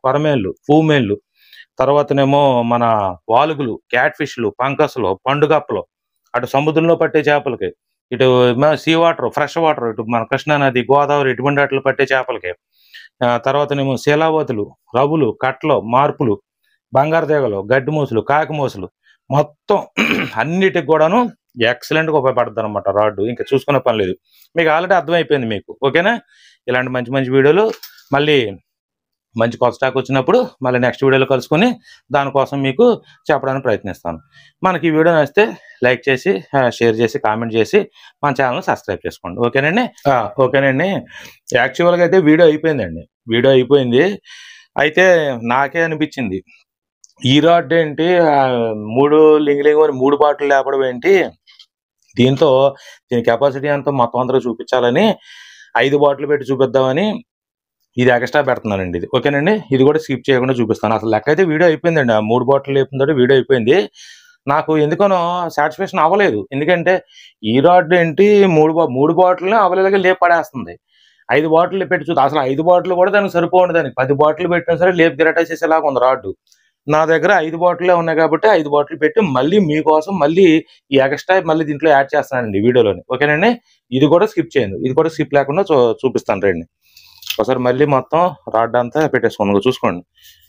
కొరమేళ్ళు పూమేళ్ళు తర్వాతనేమో మన వాలుగులు క్యాట్ ఫిష్లు పంకస్లు పండుగప్పలు అటు సముద్రంలో పట్టే చేపలకి ఇటు సీ వాటర్ ఫ్రెష్ వాటర్ ఇటు మన కృష్ణా నది గోదావరి ఇటువంటి వాటిలో పట్టే చేపలకి ఆ, తర్వాతనేమో శీలావతులు రవులు కట్లు మార్పులు బంగారు తీగలు గడ్డి మూసులు కాకి మూసులు మొత్తం అన్నిటికి కూడాను ఎక్సలెంట్గా ఉపయోగపడుతుంది అనమాట రాడ్ ఇంకా చూసుకునే పని లేదు మీకు ఆల్రెడీ అర్థమైపోయింది మీకు ఓకేనా ఇలాంటి మంచి మంచి వీడియోలు మళ్ళీ మంచి కొత్త స్టాక్ వచ్చినప్పుడు మళ్ళీ నెక్స్ట్ వీడియోలో కలుసుకొని దానికోసం మీకు చెప్పడానికి ప్రయత్నిస్తాను మనకి ఈ వీడియో నచ్చితే లైక్ చేసి ఆ, షేర్ చేసి కామెంట్ చేసి మన ఛానల్ సబ్స్క్రైబ్ చేసుకోండి ఓకేనండి ఆ, ఓకేనండి యాక్చువల్గా అయితే వీడియో అయిపోయిందండి వీడియో అయిపోయింది అయితే నాకే అనిపించింది ఈ రాడ్ ఏంటి ఆ, మూడు లింగ్ లింగ్ అని మూడు బాటిల్ లేపడం ఏంటి దీంతో దీని కెపాసిటీ అంతా మొత్తం అందరూ చూపించాలని ఐదు బాటిల్ పెట్టి చూపిద్దామని ఇది ఎక్స్ట్రా పెడుతున్నానండి ఇది ఓకేనండి ఇది కూడా స్కిప్ చేయకుండా చూపిస్తాను అసలు లెక్క అయితే వీడియో అయిపోయిందండి ఆ మూడు బాటిల్ లేపుతుందో వీడియో అయిపోయింది నాకు ఎందుకనో సాటిస్ఫాక్షన్ అవ్వలేదు ఎందుకంటే ఈ రాడ్ ఏంటి మూడు బా- మూడు బాటిల్ అవలేలుగా లేపు పడేస్తుంది ఐదు బాటిల్ పెట్టి చూద్దాం అసలు ఐదు బాటిల్ కూడా దానికి సరిపోండి దానికి పది బాటిల్ పెట్టినా సరే లేపు గిరటేసేసేలాగా ఉంది రాడ్ నా దగ్గర ఐదు బాటిలే ఉన్నాయి కాబట్టి ఐదు బాటిల్ పెట్టి మళ్ళీ మీకోసం మళ్ళీ ఈ ఎక్స్ట్రా మళ్ళీ దీంట్లో యాడ్ చేస్తానండి ఈ వీడియోలోని ఓకేనండి ఇది కూడా స్కిప్ చేయండి ఇది కూడా స్కిప్ లేకుండా చూ- చూపిస్తాను రండి ఒకసారి మళ్ళీ మొత్తం రాడ్ అంతా పెట్టేసుకోండి ఇదిగో చూసుకోండి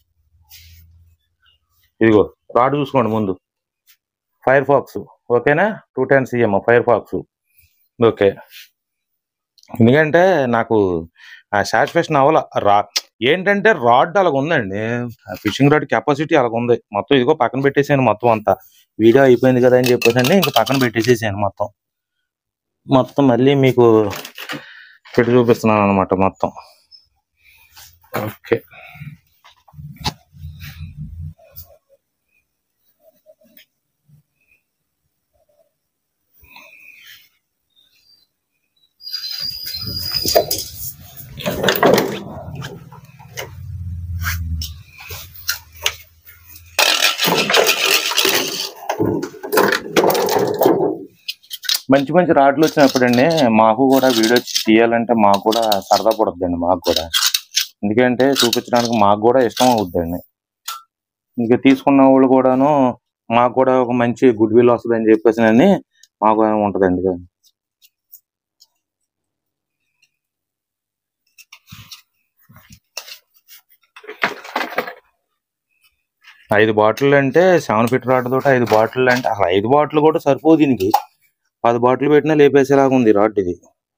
ఇదిగో రాడ్ చూసుకోండి ముందు ఫైర్ ఫాక్స్ ఓకేనా two ten CM fire fox okay ఎందుకంటే నాకు ఆ సాటిస్ఫాక్షన్ అవ్వాల రా ఏంటంటే రాడ్ అలాగ ఉందండి ఫిషింగ్ రాడ్ కెపాసిటీ అలాగ ఉంది మొత్తం ఇదిగో పక్కన పెట్టేసాను మొత్తం అంతా వీడియో అయిపోయింది కదా అని చెప్పేసి ఇంకా పక్కన పెట్టేసేసాను మొత్తం మొత్తం మళ్ళీ మీకు పెట్టి చూపిస్తున్నాను అనమాట మొత్తం ఓకే మంచి మంచి రాడ్లు వచ్చినప్పుడండి మాకు కూడా వీడియో తీయాలంటే మాకు కూడా సరదా పడుతుందండి మాకు కూడా ఎందుకంటే చూపించడానికి మాకు కూడా ఇష్టం అవుద్దండి ఇంకా తీసుకున్న వాళ్ళు కూడాను మాకు కూడా ఒక మంచి గుడ్ విల్ వస్తుంది అని చెప్పేసి అని మాకు ఉంటదండి ఐదు బాటిల్ అంటే సెవెన్ ఫీట్ రాడ్ తోటి ఐదు బాటిల్ అంటే అసలు ఐదు బాటిల్ కూడా సరిపోదు దీనికి పది బాటిల్ పెట్టినా లేపేసేలాగా ఉంది రాడ్ ఇది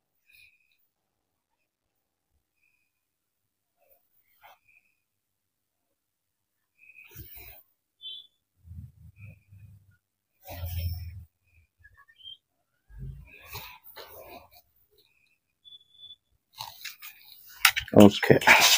ఓకే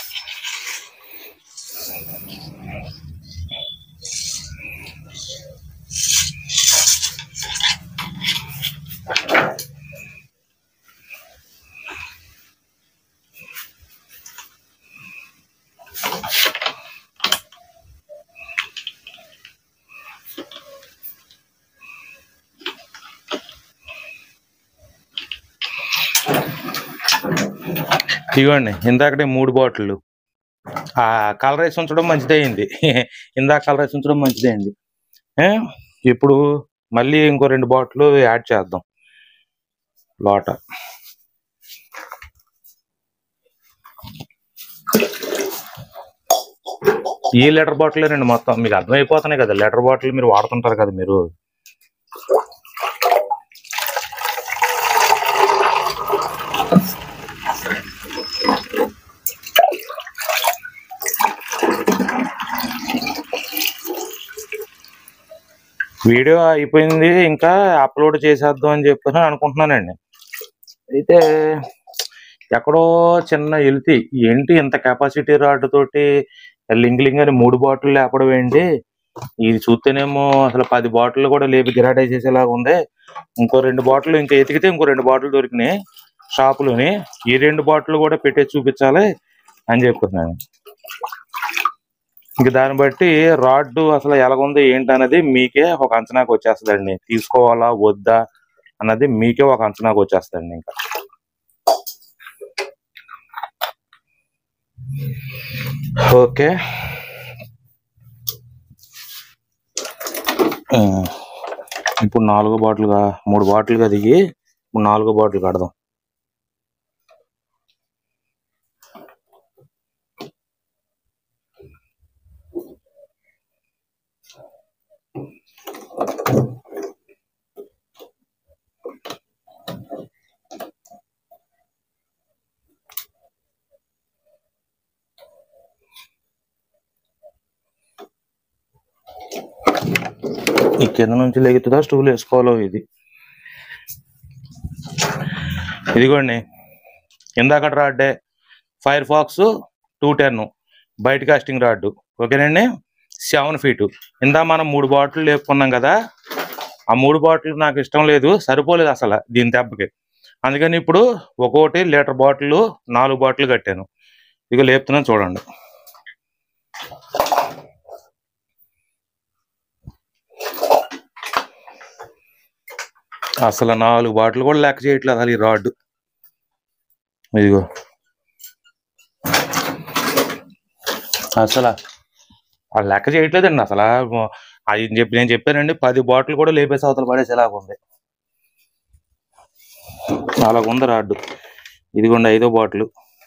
ఇవ్వండి ఇందాకటే మూడు బాటిళ్ళు ఆ కలర్ వేసి ఉంచడం మంచిదైంది ఇందాక కలర్ వేసి ఉంచడం మంచిదైంది ఏ? ఇప్పుడు మళ్ళీ ఇంకో రెండు బాటిల్ యాడ్ చేద్దాం లోట ఈ లీటర్ బాటిల్ రండి మొత్తం మీకు అర్థమైపోతున్నాయి కదా లీటర్ బాటిల్ మీరు వాడుతుంటారు కదా మీరు వీడియో అయిపోయింది ఇంకా అప్లోడ్ చేసేద్దాం అని చెప్పేసి అనుకుంటున్నానండి అయితే ఎక్కడో చిన్న వెళ్తి ఏంటి ఇంత కెపాసిటీ రాడ్ తోటి లింక్ లింక్ అని మూడు బాటిల్ లేపడం ఏంటి ఇది చూస్తేనేమో అసలు పది బాటిల్ కూడా లేపి గిరాటై చేసేలాగా ఉంది ఇంకో రెండు బాటిల్ ఇంకా ఎతికితే ఇంకో రెండు బాటిల్ దొరికినాయి షాపులోని ఈ రెండు బాటిల్ కూడా పెట్టేసి చూపించాలి అని చెప్పుకున్నాను ఇంక దాన్ని బట్టి రాడ్ అసలు ఎలాగుంది ఏంటి అనేది మీకే ఒక అంచనాకు వచ్చేస్తుందండి తీసుకోవాలా వద్దా అన్నది మీకే ఒక అంచనాకు వచ్చేస్తుందండి ఇంకా ఓకే ఉమ్. ఇప్పుడు నాలుగో బాటిల్గా మూడు బాటిల్గా దిగి ఇప్పుడు నాలుగో బాటిల్ కడదాం ఈ కింద నుంచి లెగుతుందా స్టూల్ వేసుకోవాలో ఇది ఇదిగోండి ఇందాక రాడ్డే ఫైర్ ఫాక్స్ టూ టెన్ బయట కాస్టింగ్ రాడ్డు ఓకేనండి సెవెన్ ఫీటు ఇందా మనం మూడు బాటిల్ లేపుకున్నాం కదా ఆ మూడు బాటిల్ నాకు ఇష్టం లేదు సరిపోలేదు అసలు దీని దెబ్బకి అందుకని ఇప్పుడు ఒక్కొక్కటి లీటర్ బాటిల్ నాలుగు బాటిల్ కట్టాను ఇక లేపుతున్నాను చూడండి అసలు నాలుగు బాటిల్ కూడా లెక్క చేయట్లేదు అసలు ఈ రాడ్ ఇదిగో అసలు ఆ లెక్క చేయట్లేదండి అసలు అది చెప్పి నేను చెప్పానండి పది బాటిల్ కూడా లేపేసి అవతల పడేసేలాగా ఉంది అలాగ ఉంది రాడ్డు ఇదిగోండి ఐదో బాటిల్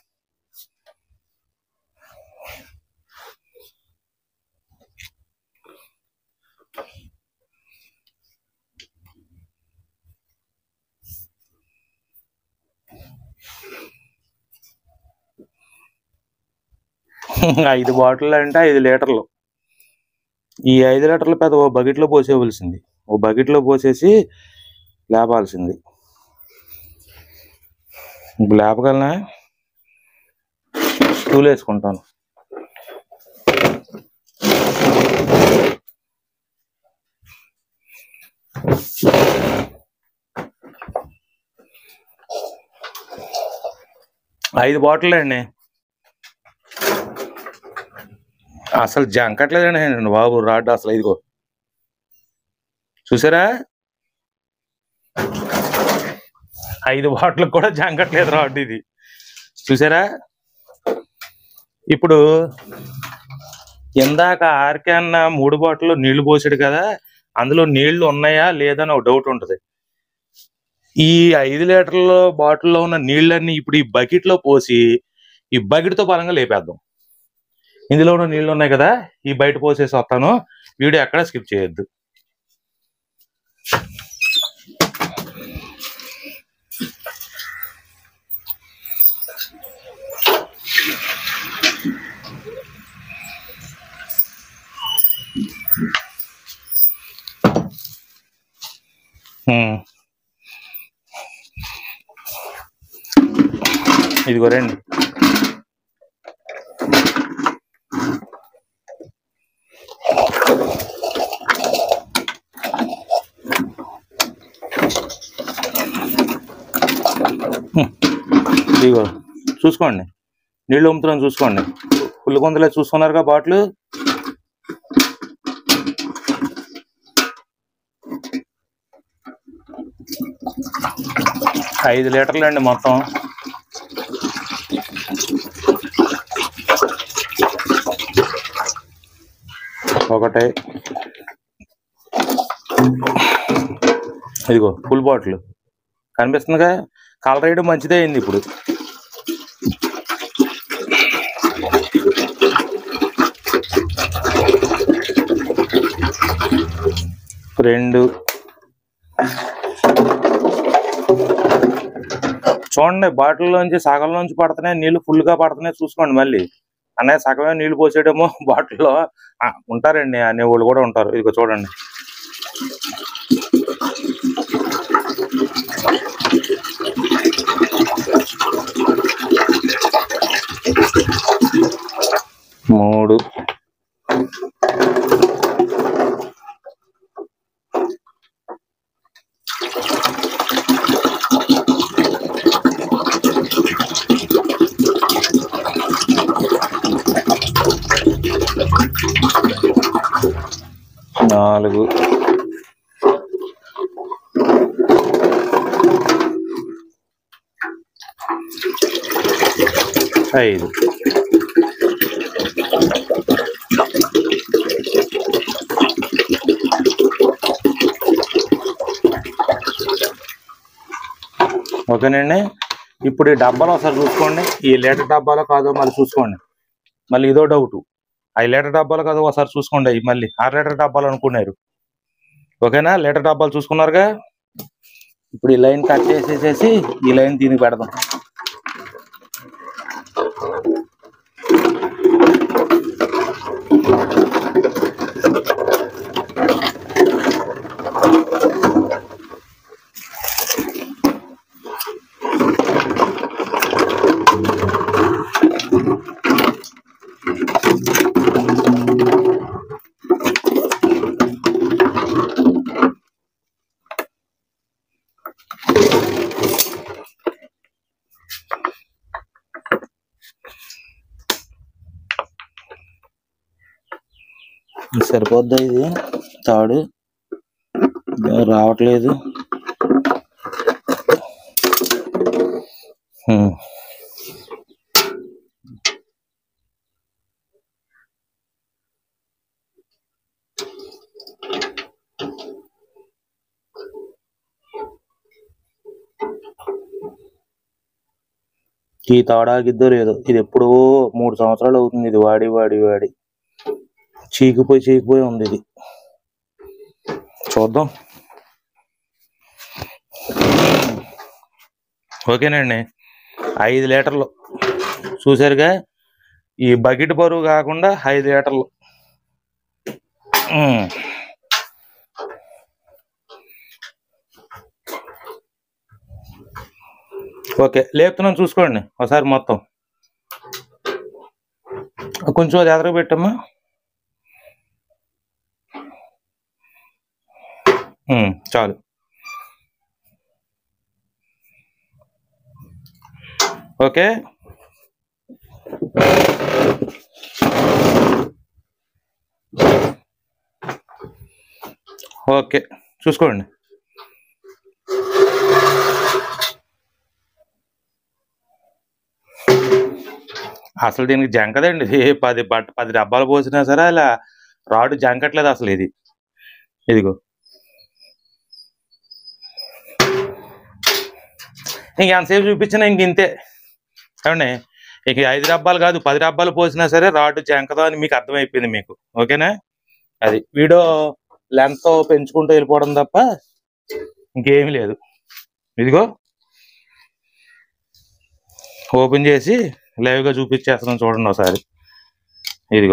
ఐదు బాటిల్ అంటే ఐదు లీటర్లు ఈ ఐదు లీటర్లు పెద్ద ఓ బకెట్లో పోసేవలసింది ఓ బకెట్లో పోసేసి లేపాల్సింది ఇప్పుడు లేపగలనా స్టూల్ వేసుకుంటాను ఐదు బాటిల్ అండి అసలు జంకట్లేదండి బాబు రాడ్ అసలు ఇదిగో చూసారా ఐదు బాటిల్ కూడా జంకట్లేదు రాడ్ ఇది చూసారా ఇప్పుడు ఇందాక ఆర్కే అన్న మూడు బాటిల్ నీళ్లు పోసాడు కదా అందులో నీళ్లు ఉన్నాయా లేదా అని ఒక డౌట్ ఉంటుంది ఈ ఐదు లీటర్ల బాటిల్లో ఉన్న నీళ్ళన్నీ ఇప్పుడు ఈ బకెట్ లో పోసి ఈ బకెట్ తో బలంగా లేపేద్దాం ఇందులో ఉన్న నీళ్లు ఉన్నాయి కదా ఈ బయట పోసేసి వస్తాను వీడియో ఎక్కడ స్కిప్ చేయొద్దు హ్మ్. ఇదిగో రండి హ్మ్. ఇదిగో చూసుకోండి నీళ్ళు అమ్ముతున్నాను చూసుకోండి పుల్లు కొందలే చూసుకున్నారుగా బాటిల్ ఐదు లీటర్లు అండి మొత్తం ఒకటి ఇదిగో ఫుల్ బాటిల్ కనిపిస్తుందిగా కలర్ వేయడం మంచిదే అయింది ఇప్పుడు రెండు చూడండి బాటిల్లోంచి సగంలోంచి పడుతున్నాయి నీళ్లు full గా పడుతున్నాయి చూసుకోండి మళ్ళీ అన్నయ్య సగమే నీళ్లు పోసేయడము బాటిల్లో ఆ, ఉంటారండి అనేవాళ్ళు కూడా ఉంటారు ఇదిగో చూడండి మూడు నాలుగు ఐదు ఓకేనండి ఇప్పుడు ఈ డబ్బాలు ఒకసారి చూసుకోండి ఈ లీటర్ డబ్బాలో కాదో మళ్ళీ చూసుకోండి మళ్ళీ ఇదో డౌట్ ఐదు లీటర్ డబ్బాలు కాదో ఒకసారి చూసుకోండి అవి మళ్ళీ ఆరు లీటర్ డబ్బాలు అనుకున్నారు ఓకేనా లీటర్ డబ్బాలు చూసుకున్నారుగా ఇప్పుడు ఈ లైన్ కట్ చేసేసేసి ఈ లైన్ దీనికి పెడదాం ఇది సరిపోద్దా ఇది తాడు ఇదేం రావట్లేదు హ్మ్. ఈ తాడాగిద్దో లేదో ఇది ఎప్పుడో మూడు సంవత్సరాలు అవుతుంది ఇది వాడి వాడి వాడి చీకిపోయి చీకిపోయి ఉంది ఇది చూద్దాం ఓకేనండి ఐదు లీటర్లు చూసారుగా ఈ బకెట్ బరువు కాకుండా ఐదు లీటర్లు ఉమ్. ఓకే లేపుతున్నాను చూసుకోండి ఒకసారి మొత్తం కొంచెం అది ఎదరకు పెట్టమ్మా ఉమ్, చాలు ఓకే ఓకే చూసుకోండి అసలు దీనికి జంకదండి ఏ పది బట్ట పది డబ్బాలు పోసినా సరే అలా రాడు జంకట్లేదు అసలు ఇది ఇదిగో ఇంక ఎంతసేపు చూపించినా ఇంక ఇంతే ఏమండి ఇక ఐదు డబ్బాలు కాదు పది డబ్బాలు పోసినా సరే రాడ్ జంకదో అని మీకు అర్థమైపోయింది మీకు ఓకేనా అది వీడియో లెంత్ పెంచుకుంటూ వెళ్ళిపోవడం తప్ప ఇంకేమీ లేదు ఇదిగో ఓపెన్ చేసి లైవ్గా చూపించేస్తున్నాం చూడండి ఒకసారి ఇదిగో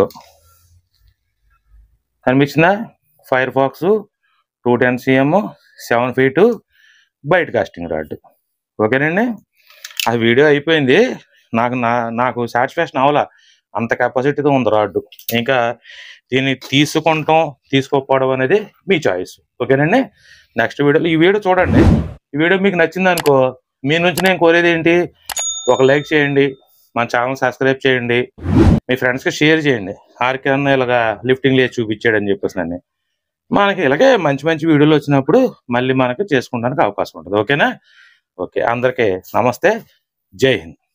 కనిపించిందా fire fox two ten CM seven feet బయట కాస్టింగ్ రాడ్ ఓకేనండి ఆ వీడియో అయిపోయింది నాకు నా నాకు సాటిస్ఫాక్షన్ అవలా అంత కెపాసిటీతో ఉంది రాడ్ ఇంకా దీన్ని తీసుకుంటాం తీసుకోకపోవడం అనేది మీ చాయిస్ ఓకేనండి నెక్స్ట్ వీడియోలో ఈ వీడియో చూడండి ఈ వీడియో మీకు నచ్చింది అనుకో మీ నుంచి నేను కోరేది ఏంటి ఒక లైక్ చేయండి మన ఛానల్ సబ్స్క్రైబ్ చేయండి మీ ఫ్రెండ్స్కి షేర్ చేయండి ఆర్కే అన్న ఇలాగా లిఫ్టింగ్ లేచి చూపించాడు అని చెప్పేసి నన్ను మనకి ఇలాగే మంచి మంచి వీడియోలు వచ్చినప్పుడు మళ్ళీ మనకి చేసుకుంటానికి అవకాశం ఉంటుంది ఓకేనా ఓకే అందరికీ నమస్తే జై హింద్